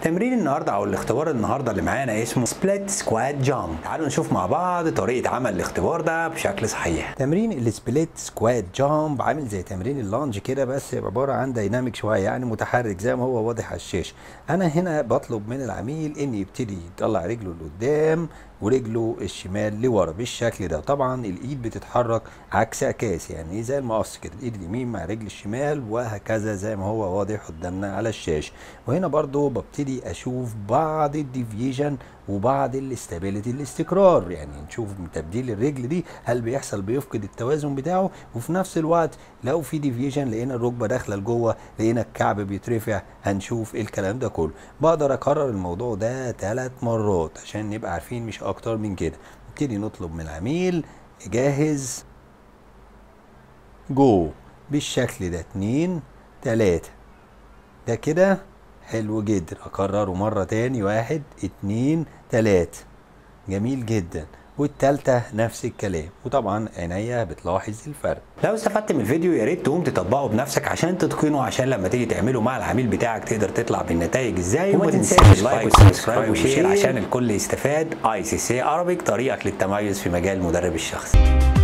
تمرين النهارده او الاختبار النهارده اللي معانا اسمه سبليت سكوات جامب تعالوا نشوف مع بعض طريقه عمل الاختبار ده بشكل صحيح تمرين السبليت سكوات جامب عامل زي تمرين اللانج كده بس عباره عن دايناميك شويه يعني متحرك زي ما هو واضح على الشاشه انا هنا بطلب من العميل ان يبتدي يطلع رجله لقدام ورجله الشمال لورا بالشكل ده طبعا الايد بتتحرك عكس عكاس يعني زي المقص كده الايد اليمين مع رجل الشمال وهكذا زي ما هو واضح قدامنا على الشاشه وهنا برضو ببتدي اشوف بعض الديفيجن وبعض الاستابيليتي الاستقرار يعني نشوف من تبديل الرجل دي هل بيحصل بيفقد التوازن بتاعه وفي نفس الوقت لو في ديفيجن لقينا الركبه داخله لجوه لقينا الكعب بيترفع هنشوف ايه الكلام ده كله بقدر اكرر الموضوع ده ثلاث مرات عشان نبقى عارفين مش اكتر من كده نبتدي نطلب من العميل جاهز جو بالشكل ده اتنين تلاتة ده كده حلو جدا اكرره مرة تاني واحد اتنين تلاتة جميل جدا والتالتة نفس الكلام وطبعا عينيا بتلاحظ الفرق لو استفدت من الفيديو يا ريت تقوم تطبقه بنفسك عشان تتقنه عشان لما تيجي تعمله مع العميل بتاعك تقدر تطلع بالنتائج ازاي وما تنساش لايك وسبسكرايب وشير عشان الكل يستفاد اي سي سي عربيك طريقك للتميز في مجال المدرب الشخصي